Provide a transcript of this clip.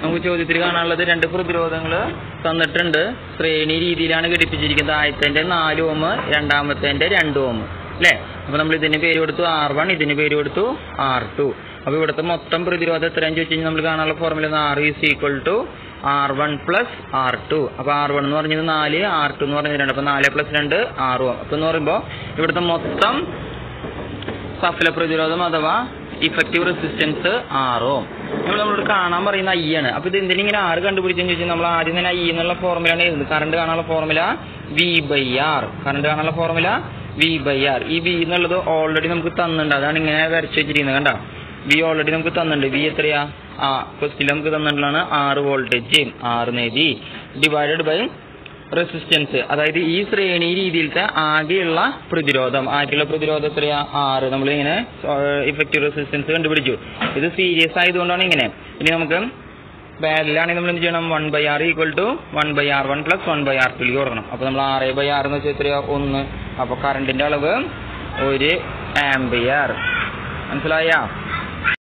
നമുക്ക് ചോദ്യത്തിൽ കാണാനുള്ളത് രണ്ട് പ്രതിരോധങ്ങൾ തന്നിട്ടുണ്ട് ശ്രേണി രീതിയിലാണ് ഘടിപ്പിച്ചിരിക്കുന്നത് ആദ്യത്തെ നാല് ഓം രണ്ടാമത്തെ രണ്ട് ഓം അല്ലേ അപ്പൊ നമ്മൾ ഇതിന് പേര് കൊടുത്തു ആർ വൺ ഇതിന് പേര് കൊടുത്തു ആർ ടു അപ്പൊ ഇവിടുത്തെ മൊത്തം പ്രതിരോധം എത്രയാന്ന് ചോദിച്ചു കഴിഞ്ഞാൽ നമ്മൾ കാണാനുള്ള formula R is equal to R one plus R two അപ്പൊ ആർ വൺ എന്ന് പറഞ്ഞത് നാല് ആർ ടു എന്ന് പറഞ്ഞത് രണ്ട് അപ്പൊ നാല് പ്ലസ് രണ്ട് ആറ് ഓം അപ്പൊ എന്ന് പറയുമ്പോൾ ഇവിടുത്തെ മൊത്തം സഫല പ്രതിരോധം അഥവാ ഇഫക്റ്റീവ് റെസിസ്റ്റൻസ് ആറോ നമ്മൾ നമ്മളോട് കാണാൻ പറയുന്ന ഐ ആണ് അപ്പൊ ഇത് എന്തിനാ ഇങ്ങനെ ആറ് കണ്ടുപിടിച്ചെന്ന് ചോദിച്ചാൽ നമ്മൾ ആദ്യം തന്നെ ഐ എന്നുള്ള ഫോർമുലയാണ് എഴുതുന്നത് കറണ്ട് കാണാനുള്ള formula V by R current കാണാനുള്ള ഫോർമുല വി ബൈ ആർ ഈ വി എന്നുള്ളത് ഓൾറെഡി നമുക്ക് തന്നിട്ടുണ്ട് അതാണ് ഇങ്ങനെ വരച്ചു വെച്ചിരിക്കുന്നത് കണ്ട വി ഓൾറെഡി നമുക്ക് തന്നിട്ടുണ്ട് വി എത്രയാ ആ ക്വസ്റ്റിൽ നമുക്ക് തന്നിട്ടുള്ളതാണ് ആറ് വോൾട്ടേജ് ആറ് നേതി ഡിവൈഡഡ് ബൈ റെസിസ്റ്റൻസ് അതായത് ഈ ശ്രേണി രീതിയിലത്തെ ആകെയുള്ള പ്രതിരോധം ആകെയുള്ള പ്രതിരോധം എത്രയാ ആറ് നമ്മളിങ്ങനെ ഇഫക്റ്റീവ് റെസിസ്റ്റൻസ് കണ്ടുപിടിച്ചു ഇത് സീരിയസ് ആയതുകൊണ്ടാണ് ഇങ്ങനെ ഇനി നമുക്ക് പാരലാണെങ്കിൽ നമ്മൾ എന്ത് ചെയ്യണം one by R equal to one by R one plus one by R ടുലേക്ക് കൊടുക്കണം അപ്പൊ നമ്മൾ ആറ് ബൈ ആറ് എന്ന് വെച്ചാൽ എത്രയാ ഒന്ന് അപ്പൊ കറണ്ടിന്റെ അളവ് ഒരു ആംബിയർ മനസ്സിലായ